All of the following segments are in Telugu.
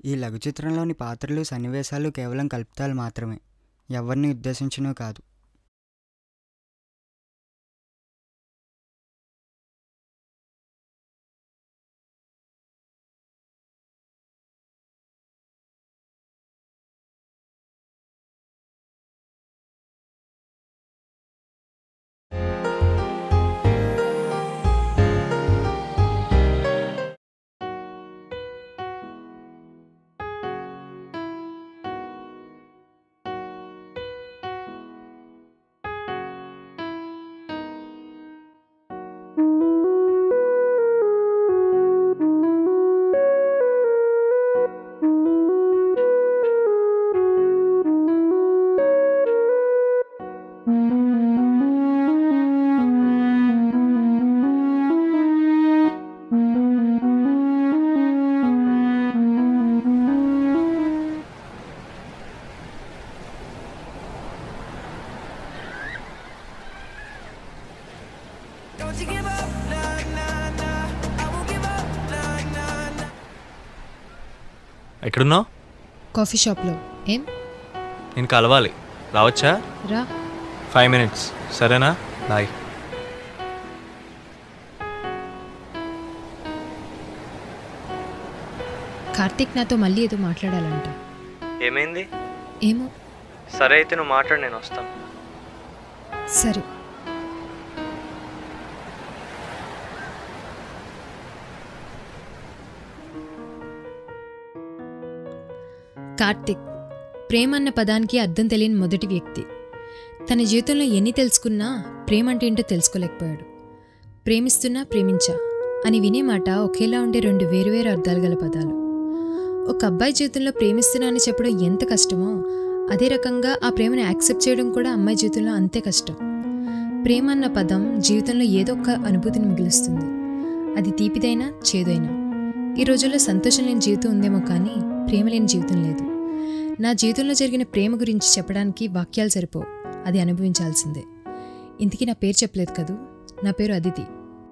ఈ లఘు చిత్రంలోని పాత్రలు సన్నివేశాలు కేవలం కల్పితాలు మాత్రమే ఎవరిని ఉద్దేశించినో కాదు Don't you give up, nah, nah, nah. I won't give up, nah, nah, nah. ఎక్కడున్నావు కాఫీ షాప్లో ఏం నేను కలవాలి రావచ్చా రా ఫైవ్ మినిట్స్ సరేనా బాయ్ కార్తీక్ నాతో మళ్ళీ ఏదో మాట్లాడాలంట ఏమైంది ఏమో సరే అయితే నువ్వు మాట్లాడు నేను వస్తాను సరే కార్తిక్ ప్రేమ అన్న పదానికి అర్థం తెలియని మొదటి వ్యక్తి తన జీవితంలో ఎన్ని తెలుసుకున్నా ప్రేమ అంటే ఏంటో తెలుసుకోలేకపోయాడు ప్రేమిస్తున్నా ప్రేమించా అని వినే మాట ఒకేలా ఉండే రెండు వేరువేరు అర్థాలు గల పదాలు ఒక అబ్బాయి జీవితంలో ప్రేమిస్తున్నా అని చెప్పడం ఎంత కష్టమో అదే రకంగా ఆ ప్రేమను యాక్సెప్ట్ చేయడం కూడా అమ్మాయి జీవితంలో అంతే కష్టం ప్రేమ అన్న పదం జీవితంలో ఏదో ఒక అనుభూతిని మిగులుస్తుంది అది తీపిదైనా చేదైనా ఈ రోజుల్లో సంతోషం లేని జీవితం ఉందేమో కానీ ప్రేమ లేని జీవితం లేదు నా జీవితంలో జరిగిన ప్రేమ గురించి చెప్పడానికి వాక్యాలు సరిపోవు అది అనుభవించాల్సిందే ఇంతకీ నా పేరు చెప్పలేదు కదూ నా పేరు అదితి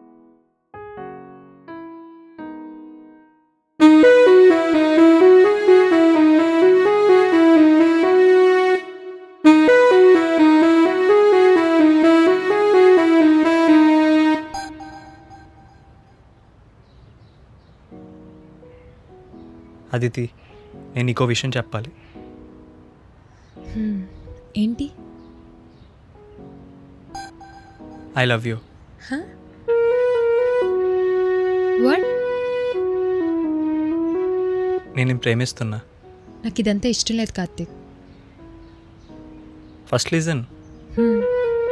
అదితి నేను నీకో విషయం చెప్పాలి హ్మ్, ఏంటి ఐ లవ్ యూ వాట్ నేను నిన్ను ప్రేమిస్తున్నా నాకు ఇదంతా ఇష్టం లేదు Karthik first lesson hmm,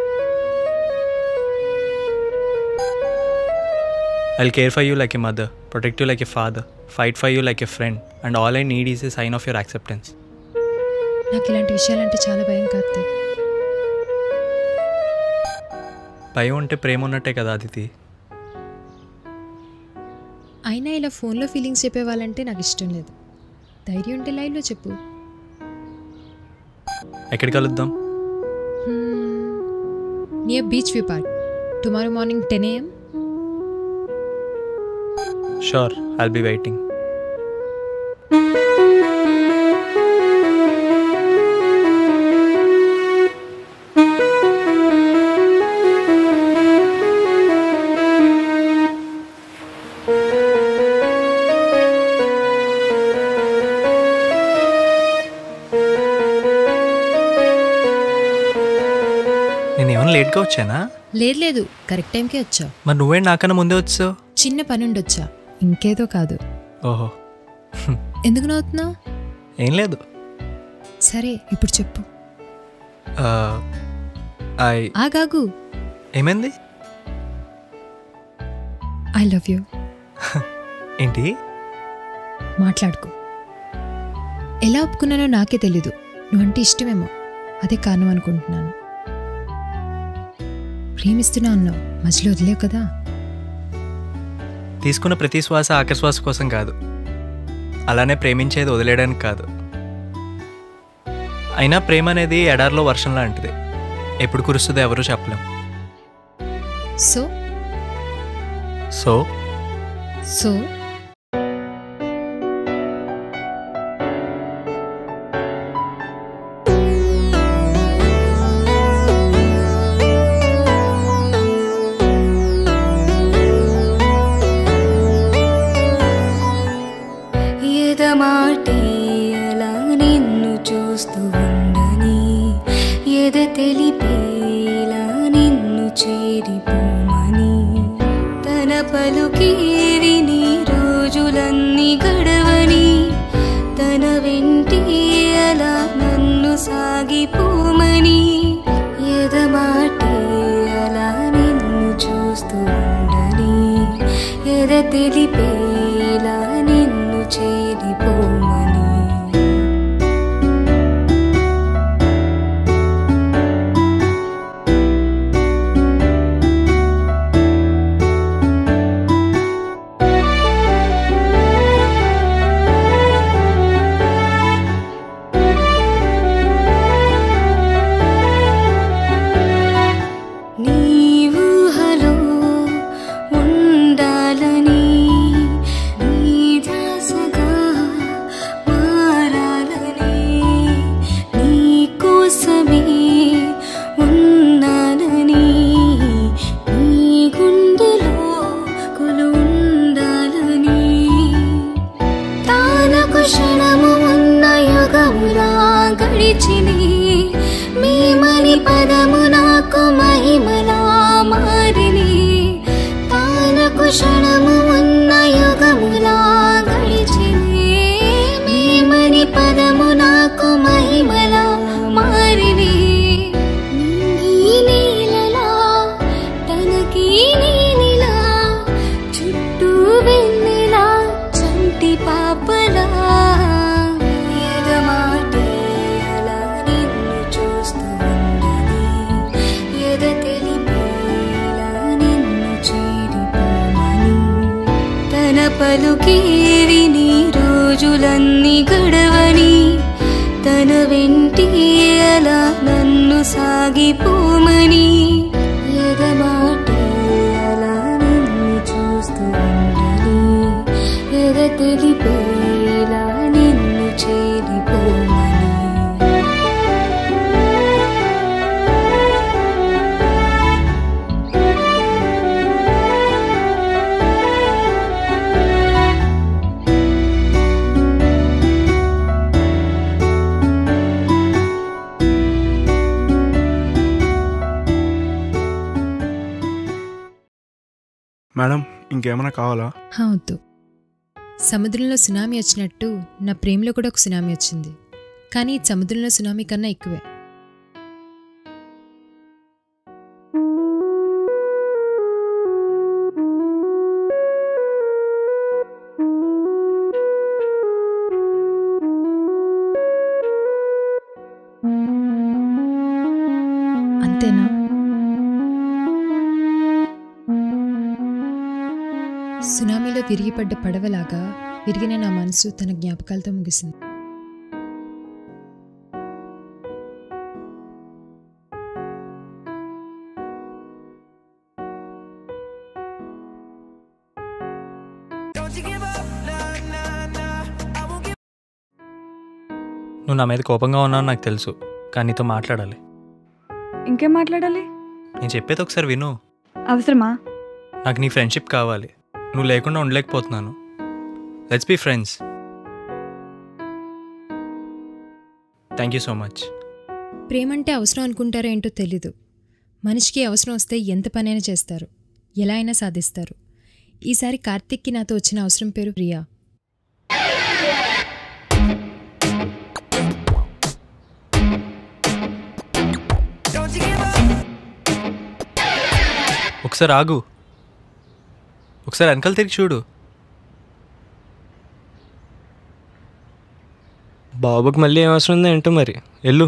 I care for you like a mother protect you like a father fight for you like a friend and all I need is a sign of your acceptance నాకు ఇలాంటి విషయాలంటే చాలా భయం కార్తీక్ భయం ఉంటే ప్రేమ ఉన్నట్టే కదా అదితి అయినా ఇలా ఫోన్లో ఫీలింగ్స్ చెప్పేవాళ్ళంటే నాకు ఇష్టం లేదు ధైర్యం ఉంటే లైవ్లో చెప్పు ఎక్కడికి కలుద్దాం near beach view park tomorrow morning ten AM sure I'll be waiting నేను ఏమైనా లేట్గా వచ్చానా లేదు లేదు కరెక్ట్ టైంకే వచ్చావు మరి నువ్వే నాకన్నా ముందే వచ్చావు చిన్న పని ఉండొచ్చా ఇంకేదో కాదు ఓహో ఎందుకు నవ్వుతున్నావు ఏం లేదు సరే ఇప్పుడు చెప్పు ఐ ఆగాగు ఏమైంది ఐ లవ్ యూ ఏంటి మాట్లాడుకో ఎలా ఒప్పుకున్నానో నాకే తెలీదు నువ్వంటే ఇష్టమేమో అదే కారణం అనుకుంటున్నాను ప్రేమిస్తున్నా అన్నావు మధ్యలో వదిలేవు కదా తీసుకున్న ప్రతి శ్వాస ఆఖరి శ్వాస కోసం కాదు అలానే ప్రేమించేది వదిలేయడానికి కాదు అయినా ప్రేమ అనేది ఎడారిలో వర్షం లాంటిది ఎప్పుడు కురుస్తుందో ఎవరూ చెప్పలేం సో సో సో ఎదమాటే అలా నిన్ను చూస్తూ ఉండని ఎద తెలిపేలా నిన్ను చేరిపోమని తన పలుకే విని రోజులన్నీ గడవని తన వెంటే అలా నన్ను సాగిపోమని ఎదమాటే అలా నిన్ను చూస్తూ ఉండని ఎద తెలిపేలా నిన్ను చేరిపోమని నీవు హలో ఉండాలని నీ ధ్యాసగా మారాలని నీ కోసమే ఉన్నానని నీ గుండెలో కొలు ఉండాలని తానకు క్షణము ఉన్న యుగములా గడిచిని మేమని పదము నాకు మహిమలా మారిని తానకు క్షణము ఉన్న యుగములా గడిచిని మేమని పదము నాకు మహిమలా మారిని నింగి నీలలా తనకి నీనిలా చుట్టూ వెన్నెలా చంటి పాపలా ఎదమాటే అలా నిన్ను చూస్తూ ఉండని ఎద తెలిపేలా నిన్ను చేరిపోమని తన పలుకే విని రోజులన్నీ గడవని తన వెంటే అలా నన్ను సాగిపోమని ఎదమాటే అలా నిన్ను చూస్తూ ఉండని ఎద తెలిపేలా నిన్ను చేరిపోమని మేడం ఇంకేమైనా కావాలా హా, వద్దు సముద్రంలో సునామీ వచ్చినట్టు నా ప్రేమలో కూడా ఒక సునామీ వచ్చింది కానీ ఈ సముద్రంలో సునామీ కన్నా ఎక్కువే అంతేనా సునామీలో విరిగిపడ్డ పడవలాగా విరిగిన నా మనసు తన జ్ఞాపకాలతో ముగిసింది Don't you give up, nah, nah, nah. I won't give నువ్వు నా మీద కోపంగా ఉన్నావు నాకు తెలుసు కానీ నీతో మాట్లాడాలి ఇంకేం మాట్లాడాలి నేను చెప్పేది ఒకసారి విను అవసరమా నాకు నీ ఫ్రెండ్షిప్ కావాలి నువ్వు లేకుండా ఉండలేకపోతున్నాను let's be friends thank you so much ప్రేమంటే అవసరం అనుకుంటారో ఏంటో తెలీదు మనిషికి అవసరం వస్తే ఎంత పనైనా చేస్తారు ఎలా అయినా సాధిస్తారు ఈసారి కార్తిక్కి నాతో వచ్చిన అవసరం పేరు Priya Don't you give up. ఒకసారి ఆగు ఒకసారి వెనకాల తిరిగి చూడు బాబుకి మళ్ళీ ఏం అవసరం ఉందో ఏంటో మరి వెళ్ళు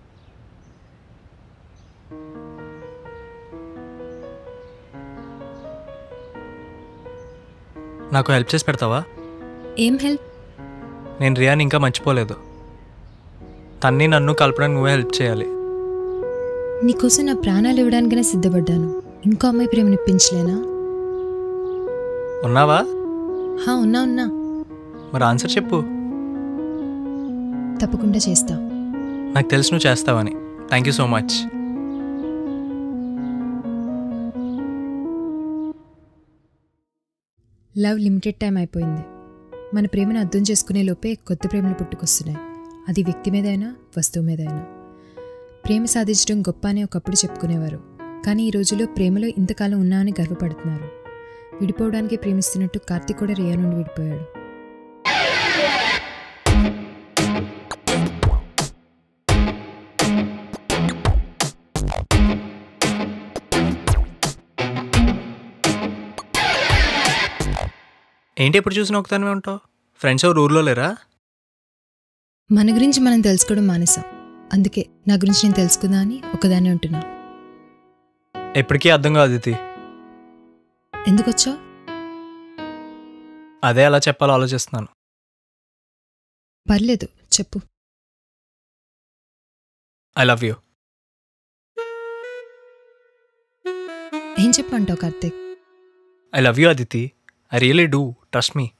నాకు హెల్ప్ చేసి పెడతావా ఏం హెల్ప్ నేను రియాని ఇంకా మర్చిపోలేదు తన్ని నన్ను కలపడానికి నువ్వే హెల్ప్ చేయాలి నీకోసం నా ప్రాణాలు ఇవ్వడానికైనా సిద్ధపడ్డాను ఇంకో అమ్మాయి ప్రేమనిప్పించలేనా ఉన్నావా హా ఉన్నా ఉన్నా మరి ఆన్సర్ చెప్పు తప్పకుండా చేస్తా నాకు తెలుసు నువ్వు చేస్తావని thank you so much love limited time అయిపోయింది మన ప్రేమను అర్థం చేసుకునే లోపే కొత్త ప్రేమలు పుట్టుకొస్తున్నాయి అది వ్యక్తి మీదైనా వస్తువు మీదైనా ప్రేమ సాధించడం గొప్ప అని ఒకప్పుడు చెప్పుకునేవారు కానీ ఈ రోజుల్లో ప్రేమలో ఇంతకాలం ఉన్నా అని గర్వపడుతున్నారు విడిపోవడానికి ప్రేమిస్తున్నట్టు కార్తీక్ కూడా రియా నుండి విడిపోయాడు ఏంటి ఎప్పుడు చూసినా ఒకదానివే ఉంటావు ఫ్రెండ్స్ ఎవరు ఊర్లో లేరా మన గురించి మనం తెలుసుకోవడం మానేసాం అందుకే నా గురించి నేను తెలుసుకుందా అని ఒకదాన్ని ఉంటున్నా ఎప్పటికీ అర్థం కాదు ఇది ఎందుకొచ్చా అదే అలా చెప్పాలో ఆలోచిస్తున్నాను పర్లేదు చెప్పు ఐ లవ్ యూ ఏం చెప్పమంటావు Karthik I love you Aditi I really do trust me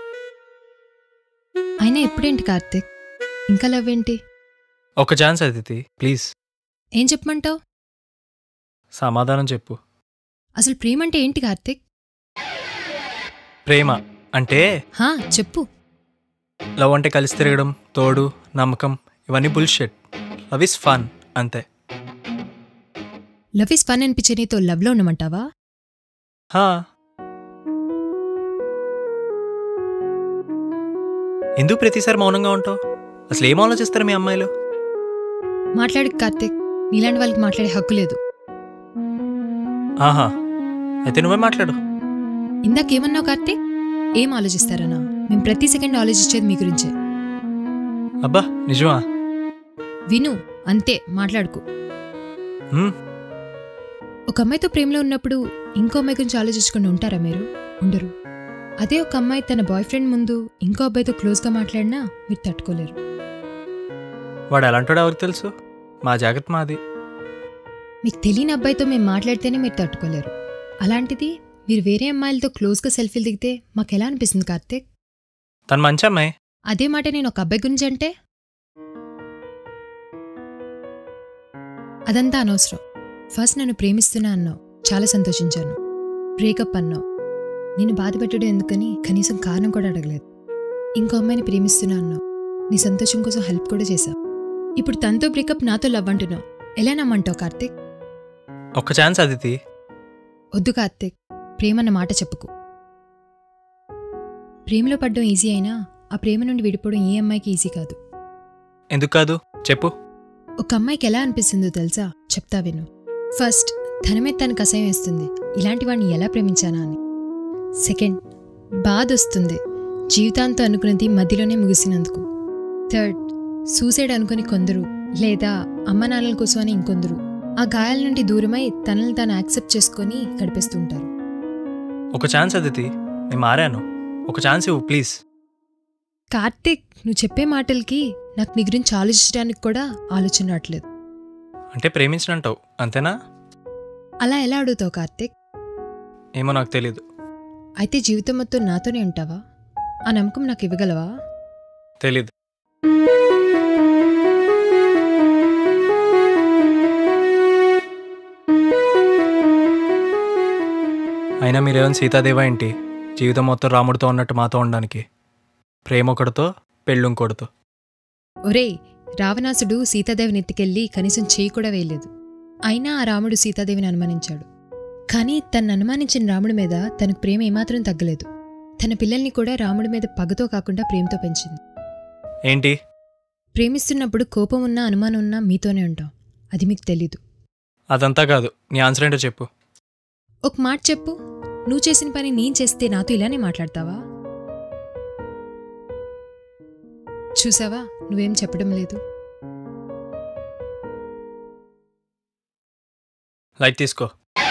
అయినా ఎప్పుడేంటి కార్తీక్ ఇంకా లవ్ ఏంటి ఒక ఛాన్స్ అదితి ప్లీజ్ ఏం చెప్పమంటావు సమాధానం చెప్పు అసలు ప్రేమ అంటే ఏంటి కార్తీక్ ప్రేమ అంటే హా చెప్పు లవ్ అంటే కలిసి తిరగడం తోడు నమ్మకం ఇవన్నీ బుల్షెట్ లవ్ ఇస్ ఫన్ అంతే లవ్ ఇస్ ఫన్ అనిపించే నీతో లవ్లో ఉండమంటావా హా ఎందుకు ప్రతిసారి మౌనంగా ఉంటావు అసలు ఏం ఆలోచిస్తారు మీ అమ్మాయిలు మాట్లాడు కార్తీక్ నీలాంటి వాళ్ళకి మాట్లాడే హక్కు లేదు ఆహా అయితే నువ్వే మాట్లాడు ఇందాకేమన్నావు కార్తీక్ ఏం ఆలోచిస్తారనా మేము ప్రతి సెకండ్ ఆలోచించేది మీ గురించే అబ్బా నిజమా విను అంతే మాట్లాడుకో హ్మ్, ఒక అమ్మాయితో ప్రేమలో ఉన్నప్పుడు ఇంకో అమ్మాయి గురించి ఆలోచించకుండా ఉంటారా మీరు ఉండరు అదే ఒక అమ్మాయి తన బాయ్ ఫ్రెండ్ ముందు ఇంకో అబ్బాయితో క్లోజ్గా మాట్లాడినా మీరు తట్టుకోలేరు వాడు ఎలాంటాడో ఎవరికి తెలుసు మా జాగ్రత్త మాది మీకు తెలియని అబ్బాయితో మేము మాట్లాడితేనే మీరు తట్టుకోలేరు అలాంటిది మీరు వేరే అమ్మాయిలతో క్లోజ్గా సెల్ఫీలు దిగితే మాకు ఎలా అనిపిస్తుంది కార్తీక్ తను మంచి అమ్మాయి అదే మాట నేను ఒక అబ్బాయి గురించి అంటే అదంతా అనవసరం ఫస్ట్ నన్ను ప్రేమిస్తున్నా అన్నావు చాలా సంతోషించాను బ్రేకప్ అన్నావు నేను బాధపెట్టడం ఎందుకని కనీసం కారణం కూడా అడగలేదు ఇంకో అమ్మాయిని ప్రేమిస్తున్నా అన్నావు నీ సంతోషం కోసం హెల్ప్ కూడా చేశావు ఇప్పుడు తనతో బ్రేకప్ నాతో లవ్ అంటున్నావు ఎలా నమ్మంటావు కార్తీక్ ఒక్క ఛాన్స్ అదితి వద్దు కార్తీక్ ప్రేమన్న మాట చెప్పుకో ప్రేమలో పడ్డం ఈజీ అయినా ఆ ప్రేమ నుండి విడిపోవడం ఏ అమ్మాయికి ఈజీ కాదు ఎందుకు కాదు చెప్పు ఒక అమ్మాయికి ఎలా అనిపిస్తుందో తెలుసా చెప్తా విను ఫస్ట్ ధనమే తనకు అసహ్యం వేస్తుంది ఇలాంటి వాడిని ఎలా ప్రేమించానా అని సెకండ్ బాధ వస్తుంది జీవితాంతో అనుకున్నది మధ్యలోనే ముగిసినందుకు థర్డ్ సూసైడ్ అనుకుని కొందరు లేదా అమ్మ నాన్నల కోసం అని ఇంకొందరు ఆ గాయాల నుండి దూరమై తనని తాను యాక్సెప్ట్ చేసుకొని గడిపేస్తుంటారు ఒక ఛాన్స్ అదితి నేను మారాను ఒక ఛాన్స్ ఇవ్వు ప్లీజ్ కార్తీక్ నువ్వు చెప్పే మాటలకి నాకు నీ గురించి ఆలోచించడానికి కూడా ఆలోచన రావట్లేదు అంటే ప్రేమించినంటావు అంతేనా అలా ఎలా అడుగుతావు కార్తీక్ ఏమో నాకు తెలీదు అయితే జీవితం మొత్తం నాతోనే ఉంటావా ఆ నమ్మకం నాకు ఇవ్వగలవా తెలీదు అయినా మీరేమైనా సీతాదేవా ఏంటి జీవితం మొత్తం రాముడితో ఉన్నట్టు మాతో ఉండడానికి ప్రేమ ఒకటితో పెళ్ళి ఇంకోటితో ఒరేయ్ రావణాసుడు సీతాదేవిని ఎత్తుకెళ్ళి కనీసం చేయి కూడా వేయలేదు అయినా ఆ రాముడు సీతాదేవిని అనుమానించాడు కానీ తను అనుమానించిన రాముడి మీద తనకు ప్రేమ ఏమాత్రం తగ్గలేదు తన పిల్లల్ని కూడా రాముడి మీద పగతో కాకుండా ప్రేమతో పెంచింది ఏంటి ప్రేమిస్తున్నప్పుడు కోపం ఉన్నా అనుమానం ఉన్నా మీతోనే ఉంటాం అది మీకు తెలీదు అదంతా కాదు నీ ఆన్సర్ ఏంటో చెప్పు ఒక మాట చెప్పు నువ్వు చేసిన పని నేను చేస్తే నాతో ఇలానే మాట్లాడతావా చూసావా నువ్వేం చెప్పడం లేదు లైట్ తీసుకో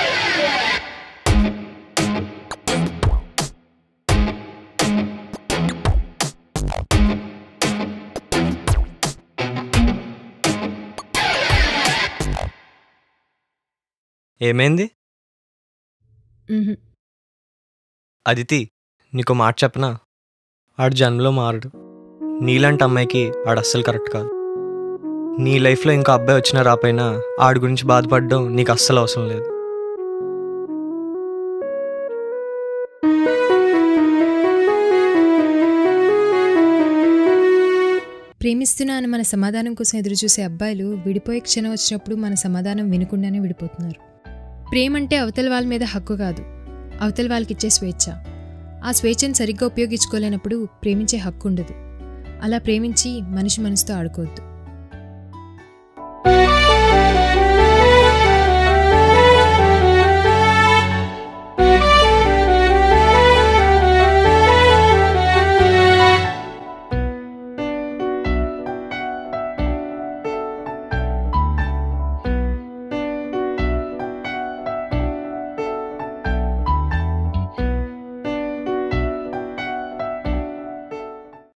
ఏమైంది ఉహుం. అదితి నీకు మాట చెప్పనా ఆడు జన్మలో మారడు నీలాంటి అమ్మాయికి ఆడు అస్సలు కరెక్ట్ కాదు నీ లైఫ్లో ఇంకో అబ్బాయి వచ్చినా రాపోయినా ఆడి గురించి బాధపడడం నీకు అస్సలు అవసరం లేదు ప్రేమిస్తున్నా అని మన సమాధానం కోసం ఎదురుచూసే అబ్బాయిలు విడిపోయే క్షణం వచ్చినప్పుడు మన సమాధానం వినకుండానే విడిపోతున్నారు ప్రేమ అంటే అవతల వాళ్ళ మీద హక్కు కాదు అవతల వాళ్ళకి ఇచ్చే స్వేచ్ఛ ఆ స్వేచ్ఛను సరిగ్గా ఉపయోగించుకోలేనప్పుడు ప్రేమించే హక్కు ఉండదు అలా ప్రేమించి మనిషి మనసుతో ఆడుకోవద్దు